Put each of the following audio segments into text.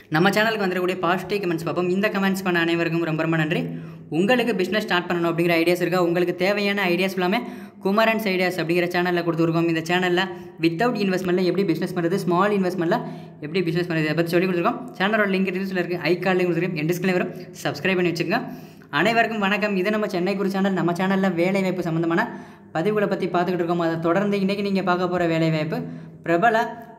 நம்ம சேனலுக்கு வந்துடக்கூடிய positive comments பார்ப்போம் இந்த கமெண்ட்ஸ் பண்ண அனைவருக்கும் ரொம்ப ரொம்ப நன்றி உங்களுக்கு பிஸ்னஸ் ஸ்டார்ட் பண்ணணும் அப்படிங்கிற ஐடியாஸ் இருக்கா உங்களுக்கு தேவையான ஐடியாஸ் எல்லாமே குமரன்ஸ் ஐடியாஸ் அப்படிங்கிற சேனலில் கொடுத்துருக்கோம் இந்த சேனலில் வித்தவுட் இன்வெஸ்ட்மெண்ட்டில் எப்படி பிஸ்னஸ் பண்ணுறது ஸ்மால் இன்வெஸ்ட்மெண்ட்டில் எப்படி பிஸ்னஸ் பண்ணுறது இதை பற்றி சொல்லி கொடுத்துருக்கோம் சேனலோட லிங்க் டீல்ஸில் இருக்குது ஐ கார்ட்லேயும் கொடுத்துருக்கோம் என் டிஸ்கிளே வரும் சப்ஸ்கிரைப் பண்ணி வச்சுக்கோங்க அனைவருக்கும் வணக்கம் இது நம்ம சென்னை குரு சேனல் நம்ம சேனலில் வேலைவாய்ப்பு சம்மந்தமான பதிவுகளை பற்றி பார்த்துக்கிட்டு இருக்கோம் அதை தொடர்ந்து இன்றைக்கி நீங்கள் பார்க்க போகிற வேலைவாய்ப்பு பிரபல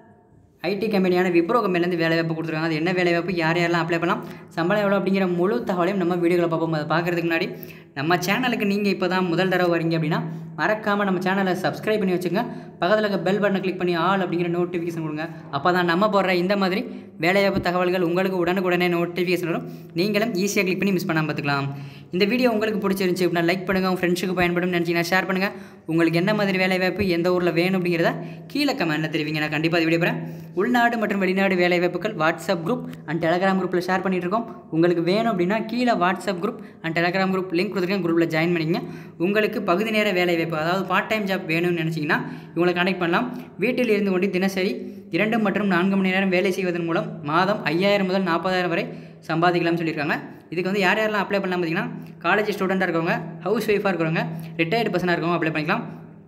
ஐடி கம்பெனியான விப்ரோ கம்பெனிலேருந்து வேலைவாய்ப்பு கொடுத்துருக்காங்க அது என்ன வேலைவாய்ப்பு யார் யாரெல்லாம் அப்ளை பண்ணலாம் சம்பளம் எவ்வளோ அப்படிங்கிற முழு தகவலையும் நம்ம வீடியோவில் பார்ப்போம் அதை பார்க்குறதுக்கு முன்னாடி நம்ம சேனலுக்கு நீங்கள் இப்போ தான் முதல் தடவை வரீங்க அப்படின்னா மறக்காமல் நம்ம சேனலை சப்ஸ்கிரைப் பண்ணி வச்சுங்க பக்கத்தில் இருக்க பெல் பட்டனை கிளிக் பண்ணி ஆல் அப்படிங்கிற நோட்டிஃபிகேஷன் கொடுங்க அப்போ தான் நம்ம போடுற இந்த மாதிரி வேலைவாய்ப்பு தகவல்கள் உங்களுக்கு உடனுக்குடனே நோட்டிஃபிகேஷன் வரும் நீங்களும் ஈஸியாக கிளிக் பண்ணி மிஸ் பண்ணாமல் பார்த்துக்கலாம் இந்த வீடியோ உங்களுக்கு பிடிச்சிருந்துச்சி அப்படின்னா லைக் பண்ணுங்கள் உங்கள் ஃப்ரெண்ட்ஸுக்கு பயன்படும் நினச்சிங்கன்னா ஷேர் பண்ணுங்கள் உங்களுக்கு என்ன மாதிரி வேலைவாய்ப்பு எந்த ஊரில் வேணும் அப்படிங்கிறத கீழே கமெண்ட்டில் தெரிவிங்க நான் கண்டிப்பாக அது வீடியோ போகிறேன் உள்நாடு மற்றும் வெளிநாடு வேலைவாய்ப்புகள் வாட்ஸ்அப் குரூப் அண்ட் டெலகிராம் குரூப்பில் ஷேர் பண்ணிட்டு இருக்கோம் உங்களுக்கு வேணும் அப்படின்னா கீழே WhatsApp group and Telegram group link கொடுத்துருக்கேன் குரூப்பில் ஜாயின் பண்ணிங்க உங்களுக்கு பகுதி நேர வேலைவாய்ப்பு அதாவது பார்ட் டைம் ஜாப் வேணும்னு நினச்சிங்கன்னா இவங்களை கனெக்ட் பண்ணலாம் வீட்டில் இருந்து கொண்டு தினசரி இரண்டு மற்றும் நான்கு மணி நேரம் வேலை செய்வதன் மூலம் மாதம் ஐயாயிரம் முதல் நாற்பதாயிரம் வரை சம்பாதிக்கலாம்னு சொல்லியிருக்காங்க இதுக்கு வந்து யார் யாரெல்லாம் அப்ளை பண்ணலாம் பார்த்தீங்கன்னா காலேஜ் ஸ்டூடெண்ட்டாக இருக்கவங்க ஹவுஸ் ஒய்ஃபாக இருக்கிறவங்க ரிட்டையர்டு பர்சனாக இருக்கவங்க அப்ளை பண்ணிக்கலாம்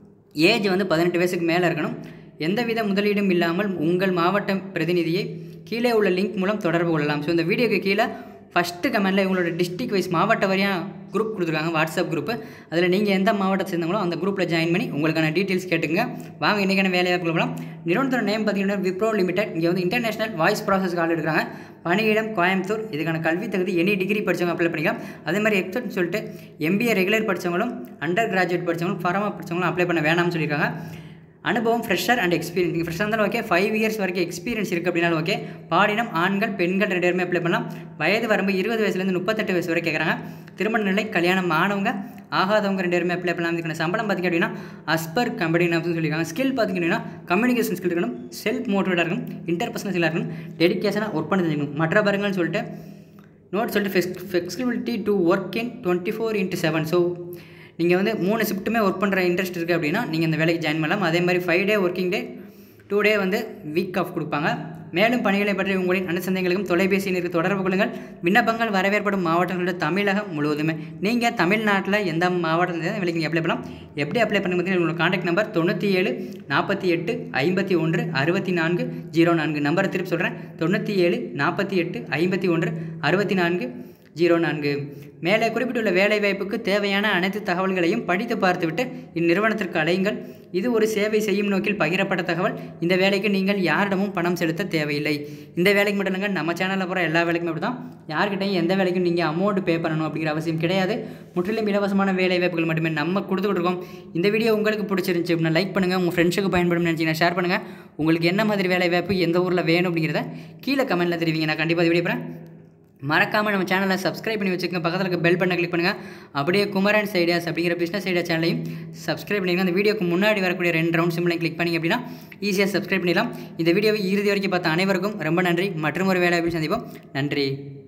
ஏஜ் வந்து பதினெட்டு வயசுக்கு மேலே இருக்கணும் எந்தவித முதலீடும் இல்லாமல் உங்கள் மாவட்ட பிரதிநிதியை கீழே உள்ள லிங்க் மூலம் தொடர்பு கொள்ளலாம் ஸோ இந்த வீடியோக்கு கீழே ஃபஸ்ட்டு கமெண்ட்டில் இவங்களோட டிஸ்ட்ரிக் வைஸ் மாவட்ட வரையாக குரூப் கொடுத்துருக்காங்க வாட்ஸ்அப் குரூப்பு அதில் நீங்கள் எந்த மாவட்டத்தை சேர்ந்தவங்களோ அந்த குரூப்பில் ஜாயின் பண்ணி உங்களுக்கான டீட்டெயில்ஸ் கேட்டுங்க வாங்க இன்றைக்கான வேலைவாய்ப்பு போகலாம் நிறுவனத்தோட நேம் பார்த்தீங்கன்னா விப்ரோ லிமிடெட் இங்கே வந்து இன்டர்நேஷனல் வாய்ஸ் ப்ராசஸ் கால் எடுக்கிறாங்க பணியிடம் கோயம்புத்தூர் இதுக்கான கல்வி தகுதி எனி டிகிரி படித்தவங்க அப்ளை பண்ணிக்கலாம் அதே மாதிரி எக்ஸப்ட் சொல்லிட்டு எம்பிஏ ரெகுலர் படித்தவங்களும் அண்டர் கிராஜுவேட் படித்தவங்களும் ஃபார்மா படித்தவங்களும் அப்ளை பண்ண வேணாம்னு சொல்லியிருக்காங்க அனுபவம் ஃப்ரெஷர் அண்ட் எக்ஸ்பீரியன்ஸ் நீங்கள் ஃப்ரெஷ்ஷாக இருந்தாலும் ஓகே ஃபைவ் இயர்ஸ் வரைக்கும் எக்ஸ்பீரியன்ஸ் இருக்குது அப்படின்னாலும் ஓகே பாடினம் ஆண்கள் பெண்கள் ரெண்டு பேருமே அப்ளை பண்ணலாம் வயது வரம்பு இருபது வயசுலேருந்து முப்பத்தெட்டு வயசு வரை கேட்குறாங்க திருமண நிலை கல்யாணம் ஆனவங்க ஆகாதவங்க ரெண்டு பேருமே அப்ளை பண்ணலாம் இதுக்கான சம்பளம் பார்த்திங்க அப்படின்னா அஸ்பர் கம்பெனி அப்படின்னு சொல்லியிருக்காங்க ஸ்கில் பார்த்திங்க அப்படின்னா கம்யூனிகேஷன் ஸ்கில் இருக்கணும் செல்ஃப் மோட்டிவேட்டாக இருக்கணும் இன்டர்பர்சனல் ஸ்கில்லாக இருக்கணும் டெடிக்கேஷனாக ஒர்க் பண்ண தெரிஞ்சுக்கணும் மற்ற பாருங்கன்னு சொல்லிட்டு நோட் சொல்லிட்டு flex flexibility to work in twenty four into seven so நீங்கள் வந்து மூணு ஷிஃப்ட்டுமே ஒர்க் பண்ணுற இன்ட்ரெஸ்ட் இருக்குது அப்படின்னா நீங்கள் இந்த வேலைக்கு ஜாயின் பண்ணலாம் அதே மாதிரி five day working day two day வந்து வீக் ஆஃப் கொடுப்பாங்க மேலும் பணிகளை பற்றி உங்களின் அனுசந்தைகளுக்கும் தொலைபேசி நிற்கு தொடர்பு கொள்ளுங்கள் விண்ணப்பங்கள் வரவேற்படும் மாவட்டங்களோட தமிழகம் முழுவதுமே நீங்கள் தமிழ்நாட்டில் எந்த மாவட்டத்தில் வேலைக்கு நீங்கள் அப்ளை பண்ணலாம் எப்படி அப்ளை பண்ண பார்த்தீங்கன்னா உங்களோட காண்டாக்ட் நம்பர் தொண்ணூற்றி ஏழு நாற்பத்தி எட்டு ஐம்பத்தி ஒன்று அறுபத்தி நான்கு ஜீரோ நான்கு நம்பரை திருப்பி சொல்கிறேன் தொண்ணூற்றி ஏழு நாற்பத்தி எட்டு ஐம்பத்தி ஒன்று அறுபத்தி நான்கு ஜீரோ நான்கு மேலே குறிப்பிட்டுள்ள வேலைவாய்ப்புக்கு தேவையான அனைத்து தகவல்களையும் படித்து பார்த்துவிட்டு இந்நிறுவனத்திற்கு அலையுங்கள் இது ஒரு சேவை செய்யும் நோக்கில் பகிரப்பட்ட தகவல் இந்த வேலைக்கு நீங்கள் யாரிடமும் பணம் செலுத்த தேவையில்லை இந்த வேலைக்கு மட்டும் இல்லைங்க நம்ம சேனலில் போகிற எல்லா வேலைக்குமே அப்படி தான் யார்கிட்டையும் எந்த வேலைக்கும் நீங்கள் அமௌண்ட் பே பண்ணணும் அப்படிங்கிற அவசியம் கிடையாது முற்றிலும் இலவசமான வேலை வாய்ப்புகள் மட்டுமே நம்ம கொடுத்துக்கிட்டு இருக்கோம் இந்த வீடியோ உங்களுக்கு பிடிச்சிருந்துச்சி அப்படின்னா லைக் பண்ணுங்கள் உங்கள் ஃப்ரெண்ட்ஸுக்கு பயன்படும் நினச்சிங்கன்னா ஷேர் பண்ணுங்கள் உங்களுக்கு என்ன மாதிரி வேலை வாய்ப்பு எந்த ஊரில் வேணும் அப்படிங்கிறத கீழே கமெண்ட்டில் தெரிவிங்க நான் கண்டிப்பாக வீடியோ போகிறேன் மறக்காமல் நம்ம சேனலை சப்ஸ்கிரைப் பண்ணி வச்சுக்கோங்க பக்கத்தில் இருக்க பெல் பட்டனை கிளிக் பண்ணுங்கள் அப்படியே குமரன்ஸ் ஐடியாஸ் அப்படிங்கிற பிஸ்னஸ் ஐடியா சேனலையும் சப்ஸ்கிரைப் பண்ணிடுங்க அந்த வீடியோக்கு முன்னாடி வரக்கூடிய ரெண்டு ரவுண்ட் சிம்பிளையும் கிளிக் பண்ணிங்க அப்படின்னா ஈஸியாக சப்ஸ்கிரைப் பண்ணிடலாம் இந்த வீடியோவை இறுதி வரைக்கும் பார்த்த அனைவருக்கும் ரொம்ப நன்றி மற்றும் ஒரு வேலை சந்திப்போம் நன்றி